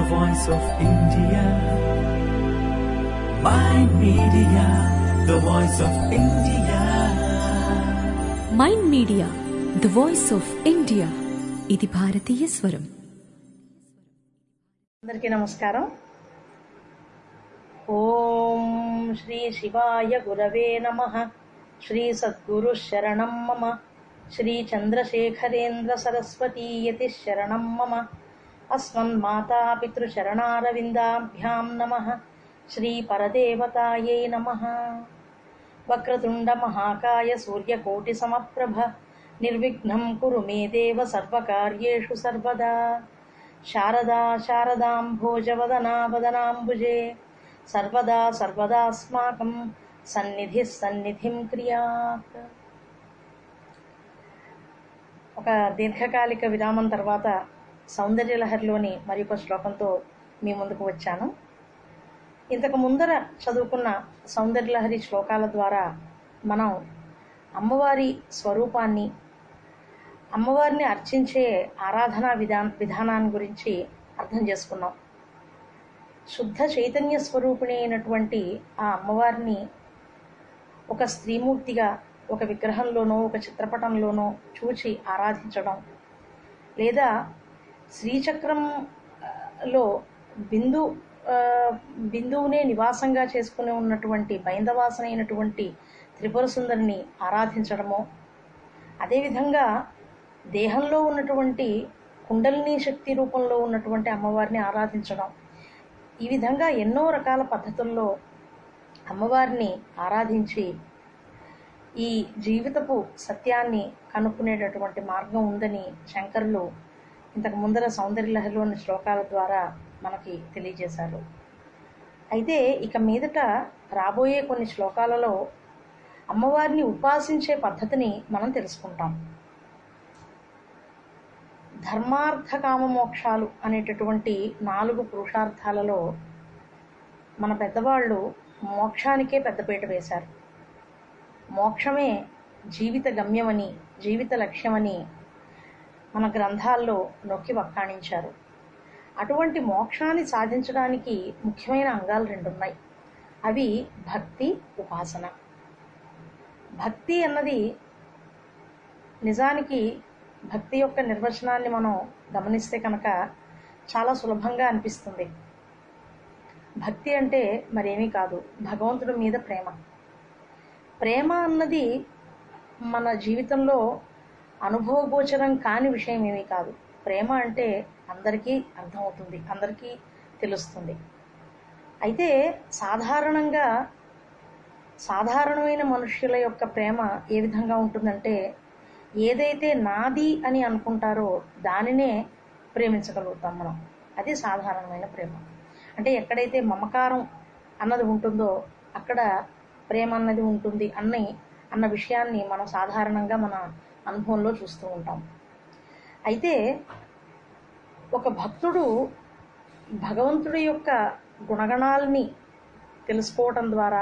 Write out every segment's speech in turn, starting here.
voice of India. Mind Media, the voice of India. Mind media the voice of India ఇది భారతీయ స్వరం అందరికీ నమస్కారం ఓం శ్రీ శివాయ గురవే నమ శ్రీ సద్గురు శరణం మమ శ్రీ చంద్రశేఖరేంద్ర సరస్వతీయతి శరణం మమ అస్మన్మాతా పితృశరణారవిందాభ్యాం నమ శ్రీ పరదేవతాయై నమ వక్రతుండ మహాకాయ సూర్యకోటి సమప్రభ నిర్విఘ్నం కురు మే దేవ సర్వకార్యేషు సర్వదా శారదా శారదాంభోజవదనా వదనాంబుజే సర్వదా సర్వదాస్మాకం సన్నిధి సన్నిధిం క్రియాత్ ఒక దీర్ఘకాలిక విరామం తర్వాత సౌందర్యలహరిలోని మరొక శ్లోకంతో మీ ముందుకు వచ్చాను ఇంతకు ముందర చదువుకున్న సౌందర్యలహరి శ్లోకాల ద్వారా మనం అమ్మవారి స్వరూపాన్ని అమ్మవారిని అర్చించే ఆరాధనా విధా విధానాన్ని గురించి అర్థం చేసుకున్నాం శుద్ధ చైతన్య స్వరూపిణి అయినటువంటి ఆ అమ్మవారిని ఒక స్త్రీమూర్తిగా ఒక విగ్రహంలోనో ఒక చిత్రపటంలోనో చూచి ఆరాధించడం లేదా శ్రీచక్రంలో బిందు ఆ, బిందువునే నివాసంగా చేసుకుని ఉన్నటువంటి బైందవాసన అయినటువంటి త్రిపుర సుందరిని ఆరాధించడమో అదేవిధంగా దేహంలో ఉన్నటువంటి కుండలిని శక్తి రూపంలో ఉన్నటువంటి అమ్మవారిని ఆరాధించడం ఈ విధంగా ఎన్నో రకాల పద్ధతుల్లో అమ్మవారిని ఆరాధించి ఈ జీవితపు సత్యాన్ని కనుక్కునేటటువంటి మార్గం ఉందని శంకరులు ఇంతకు ముందర సౌందర్యలహరిలోని శ్లోకాల ద్వారా మనకి తెలియజేశారు అయితే ఇక మీదట రాబోయే కొన్ని శ్లోకాలలో అమ్మవారిని ఉపాసించే పద్ధతిని మనం తెలుసుకుంటాం ధర్మార్థ కామ మోక్షాలు అనేటటువంటి నాలుగు పురుషార్థాలలో మన పెద్దవాళ్ళు మోక్షానికే పెద్దపీట వేశారు మోక్షమే జీవిత గమ్యమని జీవిత లక్ష్యమని మన గ్రంథాల్లో నొక్కి వక్కాణించారు అటువంటి మోక్షాన్ని సాధించడానికి ముఖ్యమైన అంగాలు రెండు ఉన్నాయి అవి భక్తి ఉపాసన భక్తి అన్నది నిజానికి భక్తి యొక్క నిర్వచనాన్ని మనం గమనిస్తే కనుక చాలా సులభంగా అనిపిస్తుంది భక్తి అంటే మరేమీ కాదు భగవంతుడి మీద ప్రేమ ప్రేమ అన్నది మన జీవితంలో అనుభవగోచరం కాని విషయం ఏమీ కాదు ప్రేమ అంటే అందరికీ అర్థమవుతుంది అందరికీ తెలుస్తుంది అయితే సాధారణంగా సాధారణమైన మనుష్యుల యొక్క ప్రేమ ఏ విధంగా ఉంటుందంటే ఏదైతే నాది అని అనుకుంటారో దానినే ప్రేమించగలుగుతాం మనం అది సాధారణమైన ప్రేమ అంటే ఎక్కడైతే మమకారం అన్నది ఉంటుందో అక్కడ ప్రేమ అన్నది ఉంటుంది అన్ని అన్న విషయాన్ని మనం సాధారణంగా మన అనుభవంలో చూస్తూ ఉంటాం అయితే ఒక భక్తుడు భగవంతుడి యొక్క గుణగణాలని తెలుసుకోవటం ద్వారా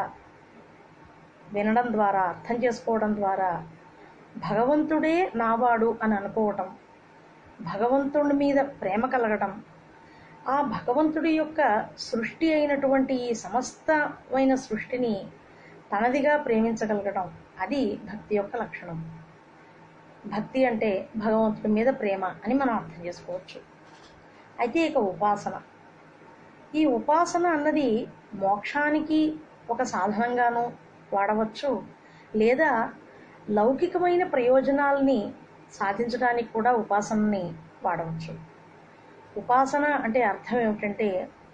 వినడం ద్వారా అర్థం చేసుకోవడం ద్వారా భగవంతుడే నావాడు అని అనుకోవటం భగవంతుడి మీద ప్రేమ కలగటం ఆ భగవంతుడి యొక్క సృష్టి అయినటువంటి ఈ సమస్తమైన సృష్టిని తనదిగా ప్రేమించగలగడం అది భక్తి యొక్క లక్షణం భక్తి అంటే భగవంతుడి మీద ప్రేమ అని మనం అర్థం చేసుకోవచ్చు అయితే ఇక ఉపాసన ఈ ఉపాసన అన్నది మోక్షానికి ఒక సాధనంగాను వాడవచ్చు లేదా లౌకికమైన ప్రయోజనాల్ని సాధించడానికి కూడా ఉపాసనని వాడవచ్చు ఉపాసన అంటే అర్థం ఏమిటంటే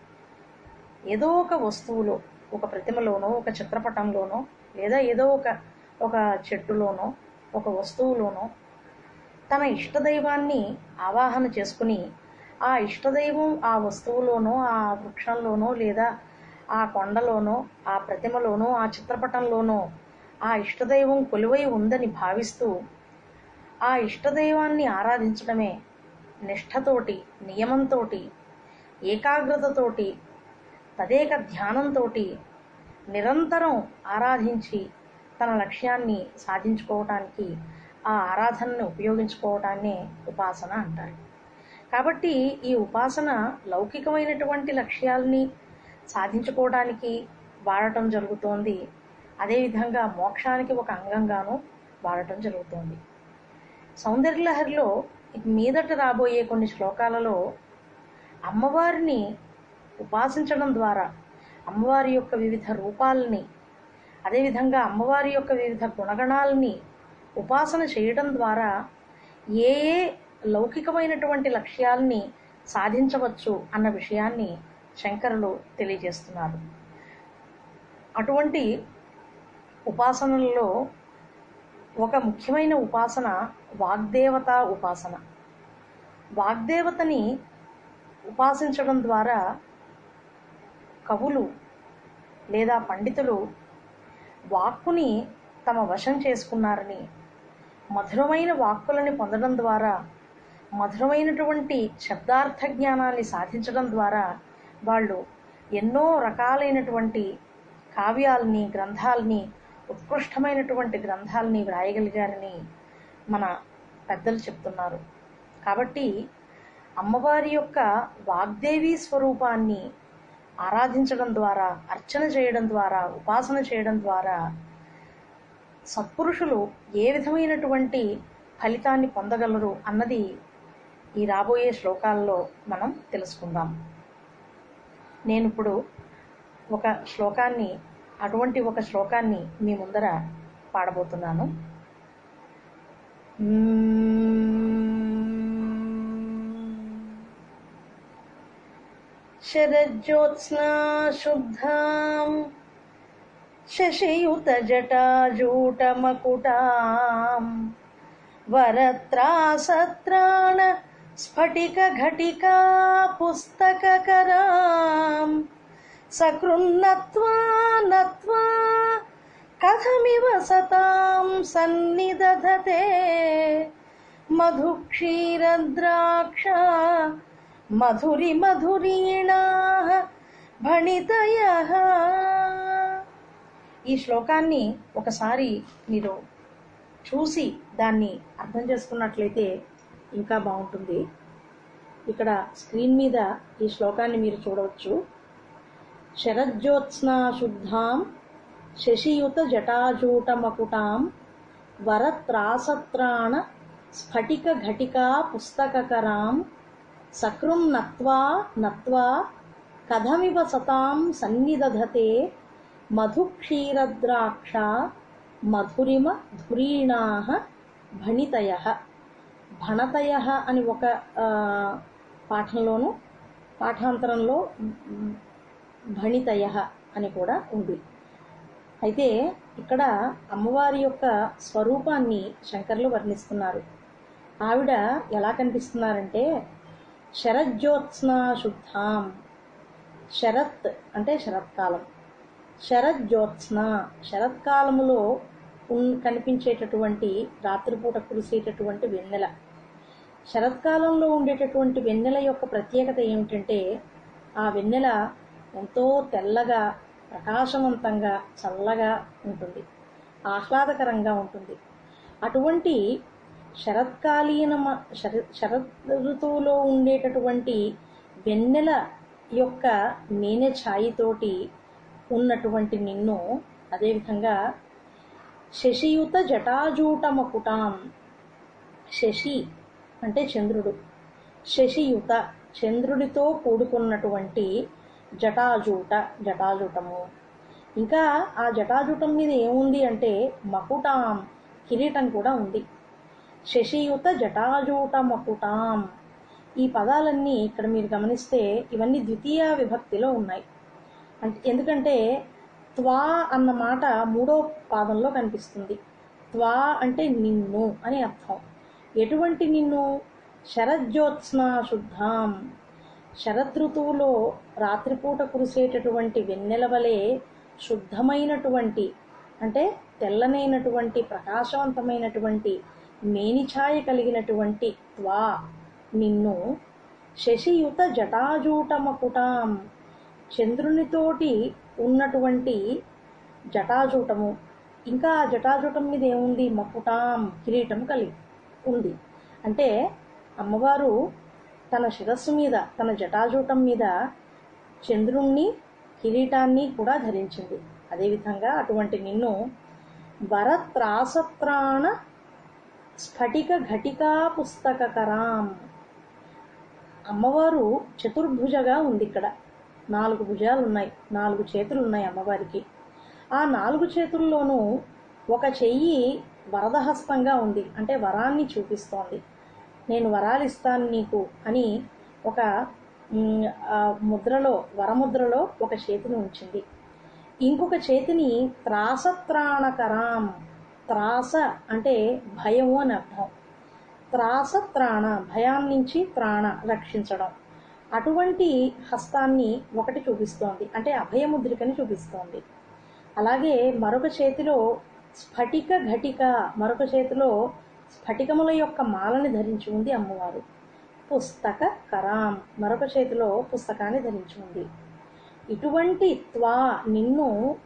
ఏదో ఒక వస్తువులో ఒక ప్రతిమలోనో ఒక చిత్రపటంలోనో లేదా ఏదో ఒక ఒక చెట్టులోనో ఒక వస్తువులోనో తన ఇష్టదైవాన్ని ఆవాహన చేసుకుని ఆ ఇష్టదైవం ఆ వస్తువులోనో ఆ వృక్షంలోనో లేదా ఆ కొండలోనో ఆ ప్రతిమలోనో ఆ చిత్రపటంలోనో ఆ ఇష్టదైవం కొలువై ఉందని భావిస్తూ ఆ ఇష్టదైవాన్ని ఆరాధించడమే నిష్ఠతోటి నియమంతోటి ఏకాగ్రతతోటి తదేక ధ్యానంతో నిరంతరం ఆరాధించి తన లక్ష్యాన్ని సాధించుకోవటానికి ఆ ఆరాధనను ఉపయోగించుకోవటాన్నే ఉపాసన అంటారు కాబట్టి ఈ ఉపాసన లౌకికమైనటువంటి లక్ష్యాల్ని సాధించుకోవడానికి వాడటం జరుగుతోంది అదేవిధంగా మోక్షానికి ఒక అంగంగాను వాడటం జరుగుతోంది సౌందర్యలహరిలో మీదట రాబోయే కొన్ని శ్లోకాలలో అమ్మవారిని ఉపాసించడం ద్వారా అమ్మవారి యొక్క వివిధ రూపాలని అదేవిధంగా అమ్మవారి యొక్క వివిధ గుణగణాలని ఉపాసన చేయడం ద్వారా ఏ ఏ లౌకికమైనటువంటి లక్ష్యాల్ని సాధించవచ్చు అన్న విషయాన్ని శంకరులు తెలియజేస్తున్నారు అటువంటి ఉపాసనలలో ఒక ముఖ్యమైన ఉపాసన వాగ్దేవత ఉపాసన వాగ్దేవతని ఉపాసించడం ద్వారా కవులు లేదా పండితులు వాక్కుని తమ వశం చేసుకున్నారని మధురమైన వాక్కులని పొందడం ద్వారా మధురమైనటువంటి శబ్దార్థ జ్ఞానాన్ని సాధించడం ద్వారా వాళ్ళు ఎన్నో రకాలైనటువంటి కావ్యాల్ని గ్రంథాలని ఉత్కృష్టమైనటువంటి గ్రంథాలని వ్రాయగలిగారని మన పెద్దలు చెప్తున్నారు కాబట్టి అమ్మవారి యొక్క వాగ్దేవి స్వరూపాన్ని ఆరాధించడం ద్వారా అర్చన చేయడం ద్వారా ఉపాసన చేయడం ద్వారా సత్పురుషులు ఏ విధమైనటువంటి ఫలితాన్ని పొందగలరు అన్నది ఈ రాబోయే శ్లోకాల్లో మనం తెలుసుకుందాం నేను ఇప్పుడు ఒక శ్లోకాన్ని అటువంటి ఒక శ్లోకాన్ని మీ ముందర పాడబోతున్నాను శరజ్యోత్స్నా శుద్ధాం శశియుతజటాజూటమకుటాం వరత్రాసత్రాణ స్ఫటికఘటికా పుస్తకకరాం సకృన్నత్వా నత్వా కథమివ సతాం సన్నిదధతే మధుక్షీరద్రాక్ష మధురి మధురీణా భణితయ ఈ శ్లోకాన్ని ఒకసారి మీరు చూసి దాన్ని అర్థం చేసుకున్నట్లయితే ఇంకా బాగుంటుంది ఇక్కడ స్క్రీన్ మీద ఈ శ్లోకాన్ని మీరు చూడవచ్చు శరజ్యోత్స్నా శుద్ధాం శశియుత జటాజూటమకుటాం వరత్రాసత్రాణ స్ఫటిక ఘటికా పుస్తకకరాం సకృం నత్వా నత్వా కథమివ సతాం సన్నిదధతే మధుక్షీరద్రాక్ష మధురిమ ధురీణా భణితయ భణతయ అని ఒక ఆ, పాఠంలోను పాఠాంతరంలో భణితయ అని కూడా ఉంది అయితే ఇక్కడ అమ్మవారి యొక్క స్వరూపాన్ని శంకర్లు వర్ణిస్తున్నారు ఆవిడ ఎలా కనిపిస్తున్నారంటే శరజ్యోత్స్నా శుద్ధాం శరత్ అంటే శరత్కాలం శరజ్యోత్స్న శరత్కాలములో ఉన్ కనిపించేటటువంటి రాత్రిపూట కురిసేటటువంటి వెన్నెల శరత్కాలంలో ఉండేటటువంటి వెన్నెల యొక్క ప్రత్యేకత ఏమిటంటే ఆ వెన్నెల ఎంతో తెల్లగా ప్రకాశవంతంగా చల్లగా ఉంటుంది ఆహ్లాదకరంగా ఉంటుంది అటువంటి శరత్కాలీన శర శరత్ ఋతువులో ఉండేటటువంటి వెన్నెల యొక్క మేనె ఛాయితోటి ఉన్నటువంటి నిన్ను అదేవిధంగా శశియుత జటాజూటమకుటాం శశి అంటే చంద్రుడు శశియుత చంద్రుడితో కూడుకున్నటువంటి జటాజూట జటాజూటము ఇంకా ఆ జటాజూటం మీద ఏముంది అంటే మకుటాం కిరీటం కూడా ఉంది శశియుత జటాజూట మకుటాం ఈ పదాలన్నీ ఇక్కడ మీరు గమనిస్తే ఇవన్నీ ద్వితీయ విభక్తిలో ఉన్నాయి అంటే ఎందుకంటే త్వా అన్న మాట మూడో పాదంలో కనిపిస్తుంది త్వా అంటే నిన్ను అని అర్థం ఎటువంటి నిన్ను శరజ్యోత్స్నా శుద్ధాం శరదృతువులో రాత్రిపూట కురిసేటటువంటి వెన్నెల వలె శుద్ధమైనటువంటి అంటే తెల్లనైనటువంటి ప్రకాశవంతమైనటువంటి మేనిఛాయ కలిగినటువంటి త్వా నిన్ను శశియుత జటాజూటమకుటాం చంద్రునితోటి ఉన్నటువంటి జటాజూటము ఇంకా ఆ జటాజూటం మీద ఏముంది మకుటాం కిరీటం కలిగి ఉంది అంటే అమ్మవారు తన శిరస్సు మీద తన జటాజూటం మీద చంద్రుణ్ణి కిరీటాన్ని కూడా ధరించింది అదేవిధంగా అటువంటి నిన్ను వరత్రాసత్రాణ స్ఫటిక ఘటికా పుస్తకకరాం అమ్మవారు చతుర్భుజగా ఉంది ఇక్కడ నాలుగు భుజాలు ఉన్నాయి నాలుగు చేతులు ఉన్నాయి అమ్మవారికి ఆ నాలుగు చేతుల్లోనూ ఒక చెయ్యి వరదహస్తంగా ఉంది అంటే వరాన్ని చూపిస్తోంది నేను వరాలు ఇస్తాను నీకు అని ఒక మ్, ఆ ముద్రలో వరముద్రలో ఒక చేతిని ఉంచింది ఇంకొక చేతిని త్రాసత్రాణకరాం త్రాస అంటే భయము అని అర్థం త్రాస త్రాణ భయాన్ని నుంచి త్రాణ రక్షించడం అటువంటి హస్తాన్ని ఒకటి చూపిస్తోంది అంటే అభయముద్రికని చూపిస్తోంది అలాగే మరొక చేతిలో స్ఫటిక ఘటిక మరొక చేతిలో స్ఫటికముల యొక్క మాలని ధరించి ఉంది అమ్మవారు పుస్తక కరాం మరొక చేతిలో పుస్తకాన్ని ధరించి ఉంది ఇటువంటి త్వా నిన్ను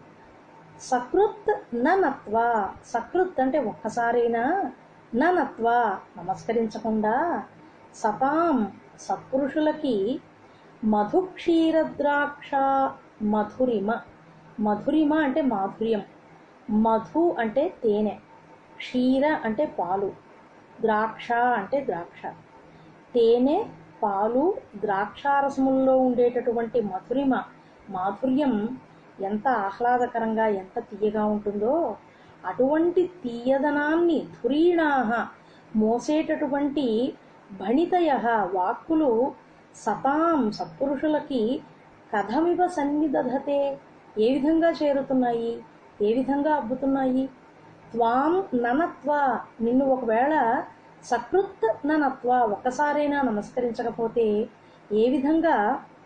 సకృత్ నత్వ సకృత్ అంటే ఒక్కసారైనా నత్వ నమస్కరించకుండా సతాం సత్పురుషులకి మధు క్షీరద్రాక్ష మధురిమ మధురిమ అంటే మాధుర్యం మధు అంటే తేనె క్షీర అంటే పాలు ద్రాక్ష అంటే ద్రాక్ష తేనె పాలు ద్రాక్షారసముల్లో ఉండేటటువంటి మధురిమ మాధుర్యం ఎంత ఆహ్లాదకరంగా ఎంత తీయగా ఉంటుందో అటువంటి తీయదనాన్ని ధురీణాహ మోసేటటువంటి భణితయ వాక్కులు సతాం సత్పురుషులకి కథమివ సన్నిదధతే ఏ విధంగా చేరుతున్నాయి ఏ విధంగా అబ్బుతున్నాయి త్వాం ననత్వ నిన్ను ఒకవేళ సకృత్ ననత్వ ఒక్కసారైనా నమస్కరించకపోతే ఏ విధంగా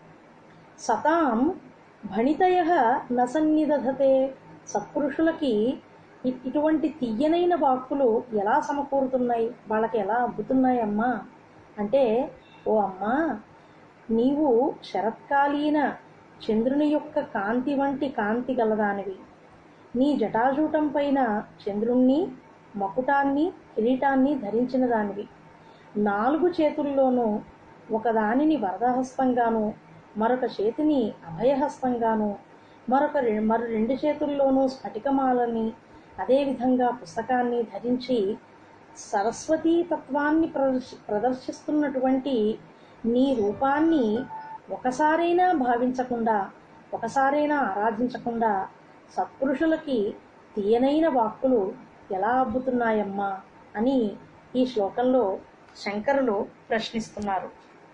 సతాం భణితయ నసన్నిదధతే సత్పురుషులకి ఇ- ఇటువంటి తీయనైన వాక్కులు ఎలా సమకూరుతున్నాయి వాళ్ళకి ఎలా అబ్బుతున్నాయి అమ్మా అంటే ఓ అమ్మా నీవు శరత్కాలీన చంద్రుని యొక్క కాంతి వంటి కాంతి గలదానివి నీ జటాజూటం పైన చంద్రుణ్ణి మకుటాన్ని కిరీటాన్ని ధరించిన దానివి నాలుగు చేతుల్లోనూ ఒకదానిని వరదహస్తంగాను మరొక చేతిని అభయహస్తంగాను మరొక రె- మరో రెండు చేతుల్లోనూ స్ఫటికమాలని అదేవిధంగా పుస్తకాన్ని ధరించి సరస్వతీ తత్వాన్ని ప్రదర్శి ప్రదర్శిస్తున్నటువంటి నీ రూపాన్ని ఒకసారైనా భావించకుండా ఒకసారైనా ఆరాధించకుండా సత్పురుషులకి తీయనైన వాక్కులు ఎలా అబ్బుతున్నాయమ్మా అని ఈ శ్లోకంలో శంకరులు ప్రశ్నిస్తున్నారు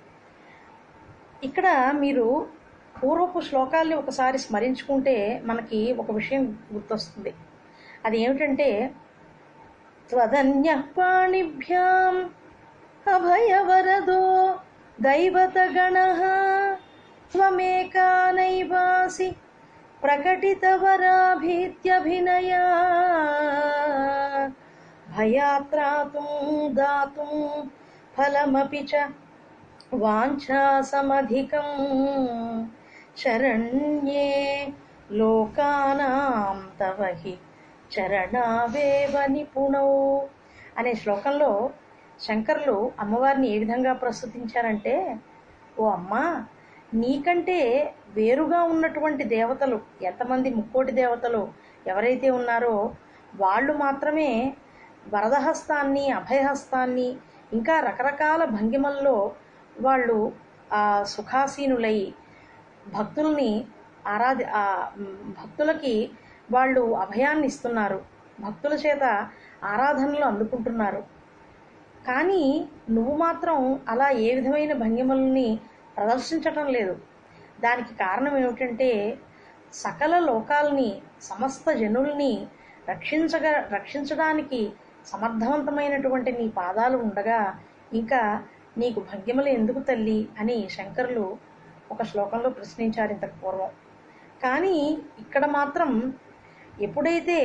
ఇక్కడ మీరు పూర్వపు శ్లోకాల్ని ఒకసారి స్మరించుకుంటే మనకి ఒక విషయం గుర్తొస్తుంది అది ఏమిటంటే త్వదన్య పాణిభ్యాం అభయవరదో దైవతగణ త్వమేకా నైవాసి ప్రకటితవరాభీత్యభినయా భయాత్రాతుం దాతుం ఫలమపి చ వాంఛాసమధికం శరణ్యే లోకానాం తవ హి చరణావేవ నిపుణౌ అనే శ్లోకంలో శంకర్లు అమ్మవారిని ఏ విధంగా ప్రస్తుతించారంటే ఓ అమ్మా నీకంటే వేరుగా ఉన్నటువంటి దేవతలు ఎంతమంది ముక్కోటి దేవతలు ఎవరైతే ఉన్నారో వాళ్ళు మాత్రమే వరదహస్తాన్ని అభయహస్తాన్ని ఇంకా రకరకాల భంగిమల్లో వాళ్ళు ఆ సుఖాసీనులై భక్తుల్ని ఆరాధి ఆ మ్, భక్తులకి వాళ్ళు అభయాన్ని ఇస్తున్నారు భక్తుల చేత ఆరాధనలు అందుకుంటున్నారు కానీ నువ్వు మాత్రం అలా ఏ విధమైన భంగిమల్ని ప్రదర్శించటం లేదు దానికి కారణం ఏమిటంటే సకల లోకాల్ని సమస్త జనుల్ని రక్షించగ రక్షించడానికి సమర్థవంతమైనటువంటి నీ పాదాలు ఉండగా ఇంకా నీకు భంగిమలు ఎందుకు తల్లి అని శంకరులు ఒక శ్లోకంలో ప్రశ్నించారు ఇంతకు పూర్వం కానీ ఇక్కడ మాత్రం ఎప్పుడైతే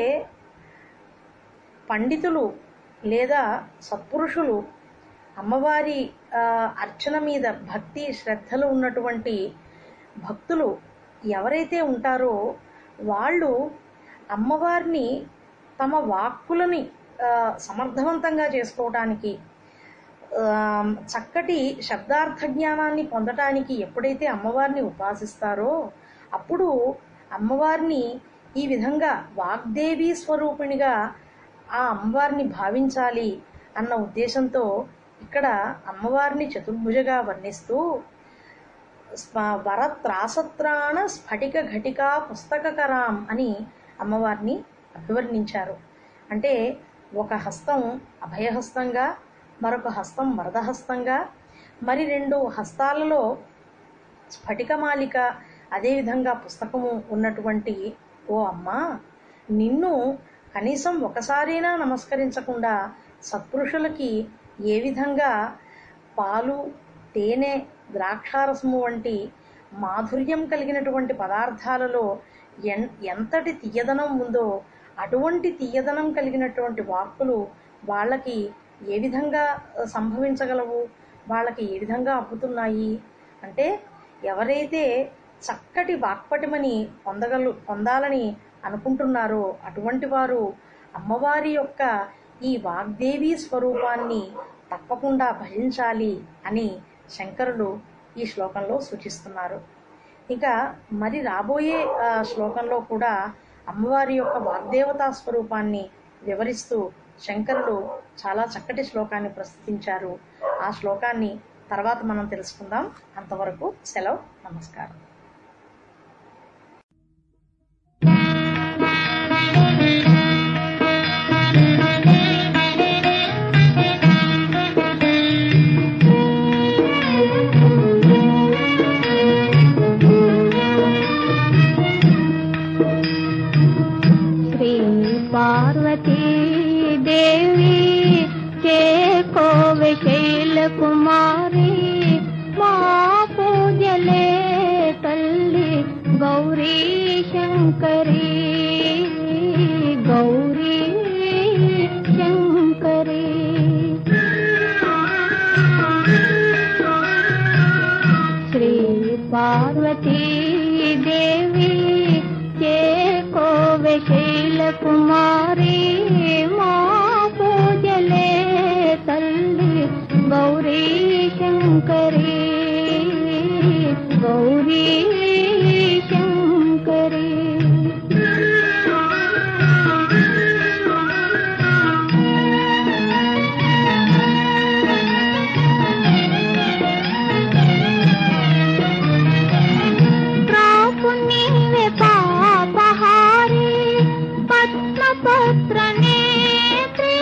పండితులు లేదా సత్పురుషులు అమ్మవారి ఆ, అర్చన మీద భక్తి శ్రద్ధలు ఉన్నటువంటి భక్తులు ఎవరైతే ఉంటారో వాళ్ళు అమ్మవారిని తమ వాక్కులని ఆ, సమర్థవంతంగా చేసుకోవడానికి ఆ, చక్కటి శబ్దార్థ జ్ఞానాన్ని పొందటానికి ఎప్పుడైతే అమ్మవారిని ఉపాసిస్తారో అప్పుడు అమ్మవారిని ఈ విధంగా వాగ్దేవి స్వరూపిణిగా ఆ అమ్మవారిని భావించాలి అన్న ఉద్దేశంతో ఇక్కడ అమ్మవారిని చతుర్భుజగా వర్ణిస్తూ స్మ- వరత్రాసత్రాణ స్ఫటిక ఘటికా పుస్తకకరాం అని అమ్మవారిని అభివర్ణించారు అంటే ఒక హస్తం అభయహస్తంగా మరొక హస్తం వరదహస్తంగా మరి రెండు హస్తాలలో స్ఫటికమాలిక అదేవిధంగా పుస్తకము ఉన్నటువంటి ఓ అమ్మా నిన్ను కనీసం ఒకసారైనా నమస్కరించకుండా సత్పురుషులకి ఏ విధంగా పాలు తేనె ద్రాక్షారసము వంటి మాధుర్యం కలిగినటువంటి పదార్థాలలో ఎన్ ఎంతటి తీయదనం ఉందో అటువంటి తీయదనం కలిగినటువంటి వాక్కులు వాళ్ళకి ఏ విధంగా ఆ, సంభవించగలవు వాళ్ళకి ఏ విధంగా అబ్బుతున్నాయి అంటే ఎవరైతే చక్కటి వాక్పటిమని పొందగలు పొందాలని అనుకుంటున్నారో అటువంటి వారు అమ్మవారి యొక్క ఈ వాగ్దేవి స్వరూపాన్ని తప్పకుండా భజించాలి అని శంకరులు ఈ శ్లోకంలో సూచిస్తున్నారు ఇక మరి రాబోయే ఆ, శ్లోకంలో కూడా అమ్మవారి యొక్క వాగ్దేవతా స్వరూపాన్ని వివరిస్తూ శంకరులు చాలా చక్కటి శ్లోకాన్ని ప్రస్తుతించారు ఆ శ్లోకాన్ని తర్వాత మనం తెలుసుకుందాం అంతవరకు సెలవు నమస్కారం श्री पार्वती देवी के को विशैल कुमारी माँ पूजले तल्ली गौरी शंकरी गौरी शंकरी श्री पार्वती देवी के को विशैल कुमारी माँ पूजले तल्ली गौरी शंकरी गौरी ప్రాపుణ్యే పాపహారి పద్మపత్ర నేత్రి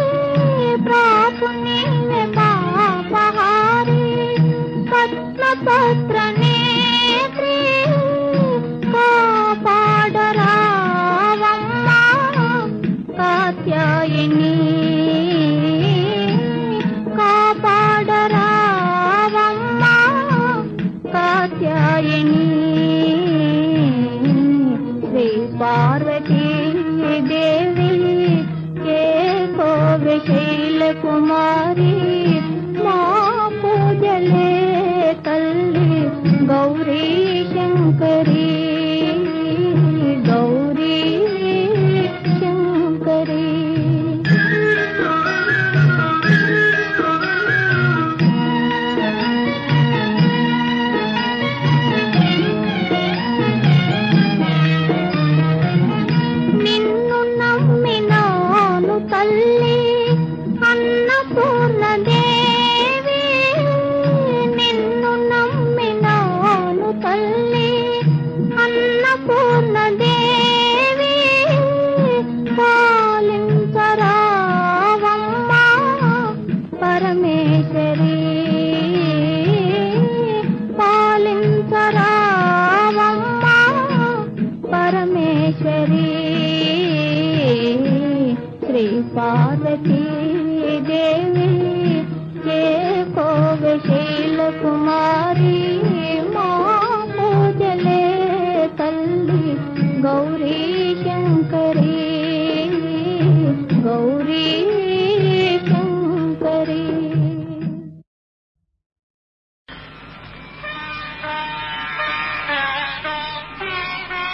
ప్రాపుణ్యే పాపహారి పద్మపత్ర నేత్రి కాపాడరావమ్మా కాత్యాయని కాపాడరావమ్మా కాత్యాయని శ్రీ పార్వతీ దేవి కే కో విశైల కుమారి మా పూజలే తల్లి గౌరీ శంకరి గౌరీ శంకరి నిన్ను నమ్మినాను తల్లి అన్నపూర్ణ దేవి నిన్ను నమ్మినాను తల్లి అన్నపూర్ణ దేవి పాలించరావమ్మా పరమేశ్వరి పాలించరావమ్మా పరమేశ్వరి శ్రీ పార్వతీ దేవి కే కోవశీల కుమారి మా పూజలే తల్లి Gauri Shankari Gauri Shankari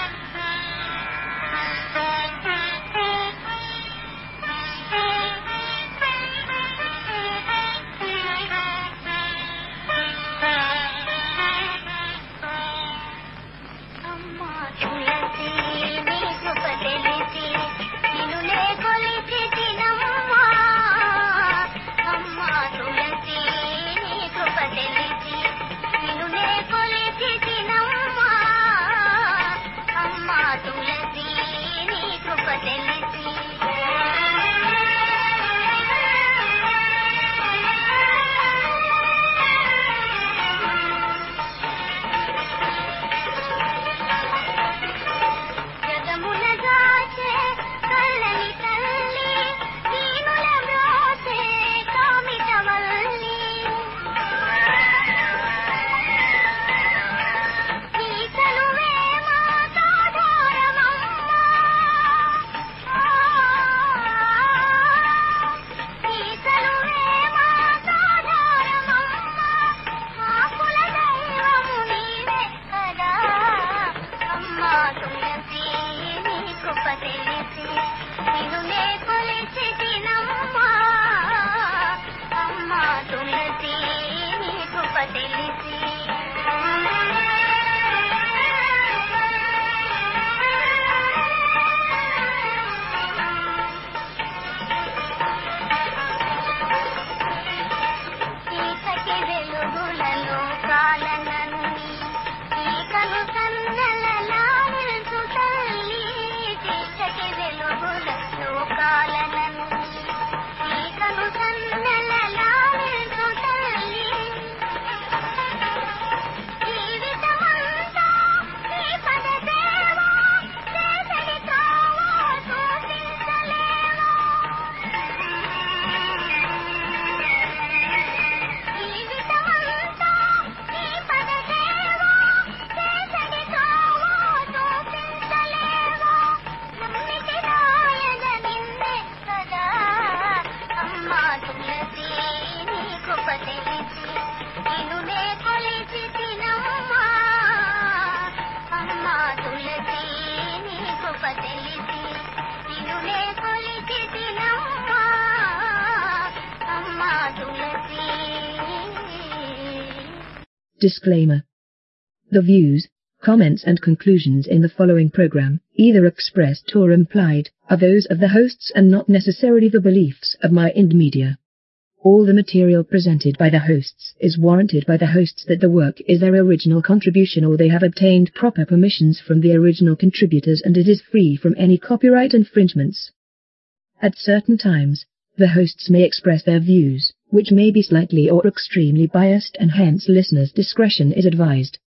Thank you. Disclaimer. The views, comments and conclusions in the following program, either expressed or implied, are those of the hosts and not necessarily the beliefs of Mind Media. All the material presented by the hosts is warranted by the hosts that the work is their original contribution or they have obtained proper permissions from the original contributors and it is free from any copyright infringements. At certain times, the hosts may express their views, which may be slightly or extremely biased and hence listeners' discretion is advised.